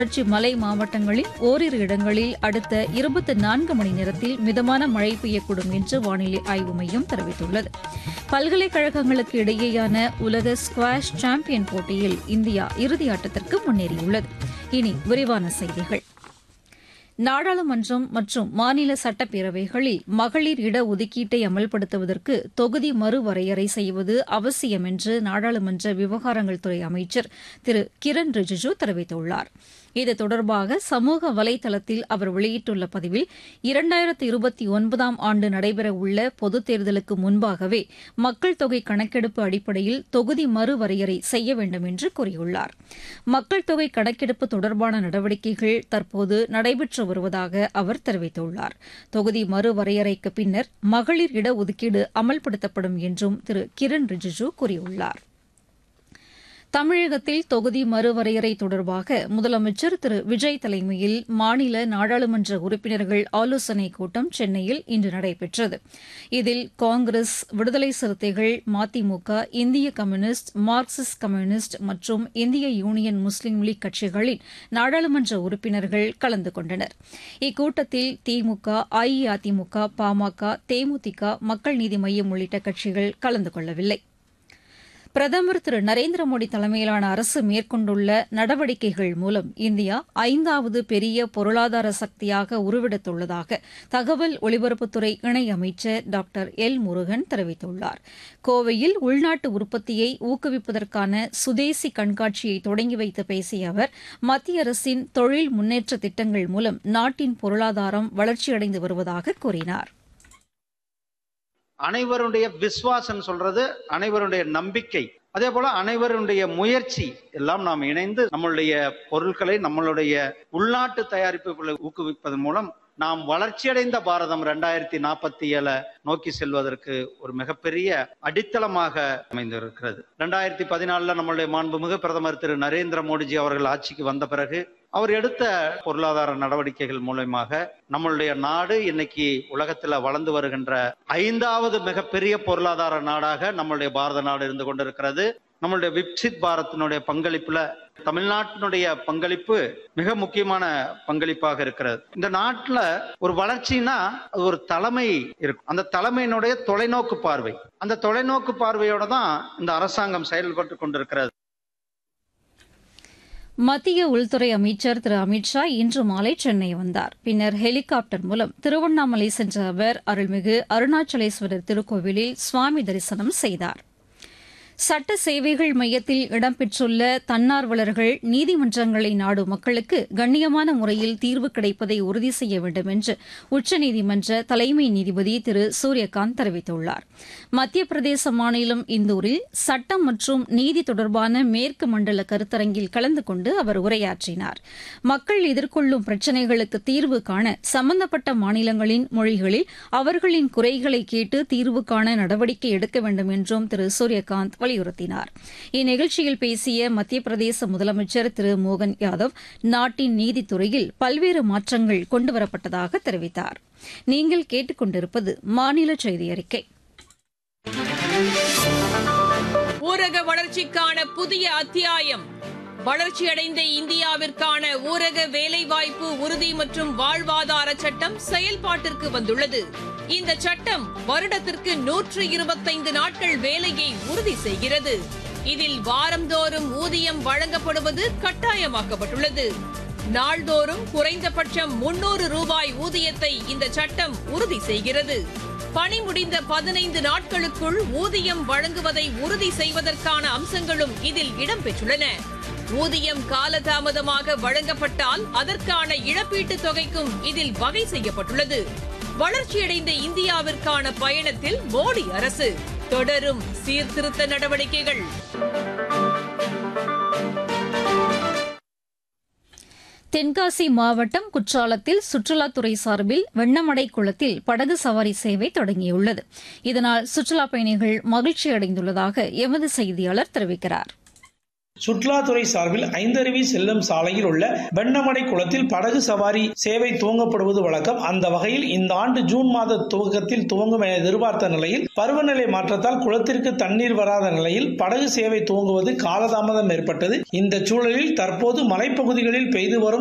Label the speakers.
Speaker 1: தொடர்ச்சி மலை மாவட்டங்களில் ஓரிரு இடங்களில் அடுத்த இருபத்தி நான்கு மணி நேரத்தில் மிதமான மழை பெய்யக்கூடும் என்று வானிலை ஆய்வு மையம் தெரிவித்துள்ளது பல்கலைக்கழகங்களுக்கு இடையேயான உலக ஸ்குவாஷ் சாம்பியன் போட்டியில் இந்தியா இறுதியாட்டத்திற்கு முன்னேறியுள்ளது இனி விரிவான செய்திகள் நாடாளுமன்றம் மற்றும் மாநில சட்டப்பேரவைகளில் மகளிர் இட ஒதுக்கீட்டை அமல்படுத்துவதற்கு தொகுதி மறுவரையறை செய்வது அவசியம் என்று நாடாளுமன்ற விவகாரங்கள் துறை அமைச்சர் திரு கிரண் ரிஜிஜு தெரிவித்துள்ளார் இது தொடர்பாக சமூக வலைதளத்தில் அவர் வெளியிட்டுள்ள பதிவில் இரண்டாயிரத்து இருபத்தி ஒன்பதாம் ஆண்டு நடைபெறவுள்ள பொதுத் தேர்தலுக்கு முன்பாகவே மக்கள் தொகை கணக்கெடுப்பு அடிப்படையில் தொகுதி மறுவரையறை செய்ய வேண்டும் என்று கூறியுள்ளார் மக்கள் தொகை கணக்கெடுப்பு தொடர்பான நடவடிக்கைகள் தற்போது நடைபெற்று வருவதாக அவர் தெரிவித்துள்ளார் தொகுதி மறுவரையறைக்கு பின்னர் மகளிர் இடஒதுக்கீடு அமல்படுத்தப்படும் என்றும் திரு கிரண் ரிஜிஜு கூறியுள்ளார் தமிழகத்தில் தொகுதி மறுவரையறை தொடர்பாக முதலமைச்சர் திரு விஜய் தலைமையில் மாநில நாடாளுமன்ற உறுப்பினர்கள் ஆலோசனைக் கூட்டம் சென்னையில் இன்று நடைபெற்றது இதில் காங்கிரஸ் விடுதலை சிறுத்தைகள் மதிமுக இந்திய கம்யூனிஸ்ட் மார்க்சிஸ்ட் கம்யூனிஸ்ட் மற்றும் இந்திய யூனியன் முஸ்லீம் லீக் கட்சிகளின் நாடாளுமன்ற உறுப்பினர்கள் கலந்து கொண்டனர் இக்கூட்டத்தில் திமுக அஇஅதிமுக பாமக தேமுதிக மக்கள் நீதி மய்யம் உள்ளிட்ட கட்சிகள் கலந்து கொள்ளவில்லை பிரதமர் திரு நரேந்திர மோடி தலைமையிலான அரசு மேற்கொண்டுள்ள நடவடிக்கைகள் மூலம் இந்தியா ஐந்தாவது பெரிய பொருளாதார சக்தியாக உருவெடுத்துள்ளதாக தகவல் ஒலிபரப்புத்துறை இணையமைச்சர் டாக்டர் எல் முருகன் தெரிவித்துள்ளார் கோவையில் உள்நாட்டு உற்பத்தியை ஊக்குவிப்பதற்கான சுதேசி கண்காட்சியை தொடங்கி வைத்து பேசிய அவர் மத்திய அரசின் தொழில் முன்னேற்ற திட்டங்கள் மூலம் நாட்டின் பொருளாதாரம் வளர்ச்சியடைந்து வருவதாக கூறினார்
Speaker 2: அனைவருடைய விசுவாசம் சொல்றது அனைவருடைய நம்பிக்கை அதே போல அனைவருடைய முயற்சி எல்லாம் நாம் இணைந்து நம்மளுடைய பொருட்களை நம்மளுடைய உள்நாட்டு தயாரிப்புகளை ஊக்குவிப்பதன் மூலம் நாம் வளர்ச்சியடைந்த பாரதம் ரெண்டாயிரத்தி நாற்பத்தி ஏழை நோக்கி செல்வதற்கு ஒரு மிகப்பெரிய அடித்தளமாக அமைந்திருக்கிறது ரெண்டாயிரத்தி பதினாலுல நம்மளுடைய மாண்புமிகு பிரதமர் திரு நரேந்திர மோடிஜி அவர்கள் ஆட்சிக்கு வந்த பிறகு அவர் எடுத்த பொருளாதார நடவடிக்கைகள் மூலயமாக நம்மளுடைய நாடு இன்னைக்கு உலகத்துல வளர்ந்து வருகின்ற ஐந்தாவது மிகப்பெரிய பொருளாதார நாடாக நம்மளுடைய பாரத நாடு இருந்து கொண்டிருக்கிறது நம்மளுடைய விக்சித் பாரத்தினுடைய பங்களிப்புல தமிழ்நாட்டினுடைய பங்களிப்பு மிக முக்கியமான பங்களிப்பாக இருக்கிறது இந்த நாட்டுல ஒரு வளர்ச்சினா அது ஒரு தலைமை இருக்கும் அந்த தலைமையினுடைய தொலைநோக்கு பார்வை அந்த தொலைநோக்கு பார்வையோட தான் இந்த அரசாங்கம் செயல்பட்டு கொண்டிருக்கிறது
Speaker 1: மத்திய உள்துறை அமைச்சர் திரு அமித் ஷா இன்று மாலை சென்னை வந்தார் பின்னர் ஹெலிகாப்டர் மூலம் திருவண்ணாமலை சென்ற அவர் அருள்மிகு அருணாச்சலேஸ்வரர் திருக்கோவிலில் சுவாமி தரிசனம் செய்தார் சட்ட சேவைகள் மையத்தில் இடம்பெற்றுள்ள தன்னார்வலர்கள் நீதிமன்றங்களை நாடும் மக்களுக்கு கண்ணியமான முறையில் தீர்வு கிடைப்பதை உறுதி செய்ய வேண்டும் என்று உச்சநீதிமன்ற தலைமை நீதிபதி திரு சூரியகாந்த் தெரிவித்துள்ளார் மத்திய பிரதேச மாநிலம் இந்தூரில் சட்டம் மற்றும் நீதி தொடர்பான மேற்கு மண்டல கருத்தரங்கில் கலந்து கொண்டு அவர் உரையாற்றினார் மக்கள் எதிர்கொள்ளும் பிரச்சினைகளுக்கு தீர்வு காண சம்பந்தப்பட்ட மாநிலங்களின் மொழிகளில் அவர்களின் குறைகளை கேட்டு தீர்வு காண நடவடிக்கை எடுக்க வேண்டும் என்றும் திரு சூரியகாந்த் வலியுறுத்தினார் இந்நிகழ்ச்சியில் பேசிய மத்திய பிரதேச முதலமைச்சர் திரு மோகன் யாதவ் நாட்டின் நீதித்துறையில் பல்வேறு மாற்றங்கள் கொண்டுவரப்பட்டதாக தெரிவித்தார் நீங்கள் கேட்டுக்கொண்டிருப்பது மாநில செய்தி அறிக்கை
Speaker 3: ஊரக வளர்ச்சிக்கான புதிய அத்தியாயம் வளர்ச்சியடைந்த இந்தியாவிற்கான ஊரக வேலைவாய்ப்பு உறுதி மற்றும் வாழ்வாதார சட்டம் செயல்பாட்டிற்கு வந்துள்ளது இந்த சட்டம் வருடத்திற்கு நூற்று இருபத்தைந்து நாட்கள் வேலையை உறுதி செய்கிறது இதில் வாரந்தோறும் ஊதியம் வழங்கப்படுவது கட்டாயமாக்கப்பட்டுள்ளது நாள்தோறும் குறைந்தபட்சம் முன்னூறு ரூபாய் ஊதியத்தை இந்த சட்டம் உறுதி செய்கிறது பணி முடிந்த பதினைந்து நாட்களுக்குள் ஊதியம் வழங்குவதை உறுதி செய்வதற்கான அம்சங்களும் இதில் இடம்பெற்றுள்ளன ஊதியம் காலதாமதமாக வழங்கப்பட்டால் அதற்கான இழப்பீட்டுத் தொகைக்கும் இதில் வகை செய்யப்பட்டுள்ளது வளர்ச்சியடைந்த இந்தியாவிற்கான பயணத்தில் மோடி அரசு தொடரும் சீர்திருத்த நடவடிக்கைகள்
Speaker 1: தென்காசி மாவட்டம் குற்றாலத்தில் சுற்றுலாத்துறை சார்பில் வெண்ணமடை குளத்தில் படகு சவாரி சேவை தொடங்கியுள்ளது இதனால் சுற்றுலாப் பயணிகள் மகிழ்ச்சி அடைந்துள்ளதாக எமது செய்தியாளர் தெரிவிக்கிறார்
Speaker 4: சுற்றுலாத்துறை சார்பில் ஐந்தருவி செல்லும் சாலையில் உள்ள வெண்ணமடை குளத்தில் படகு சவாரி சேவை துவங்கப்படுவது வழக்கம் அந்த வகையில் இந்த ஆண்டு ஜூன் மாத துவக்கத்தில் துவங்கும் என எதிர்பார்த்த நிலையில் பருவநிலை மாற்றத்தால் குளத்திற்கு தண்ணீர் வராத நிலையில் படகு சேவை துவங்குவது காலதாமதம் ஏற்பட்டது இந்த சூழலில் தற்போது மலைப்பகுதிகளில் பெய்து வரும்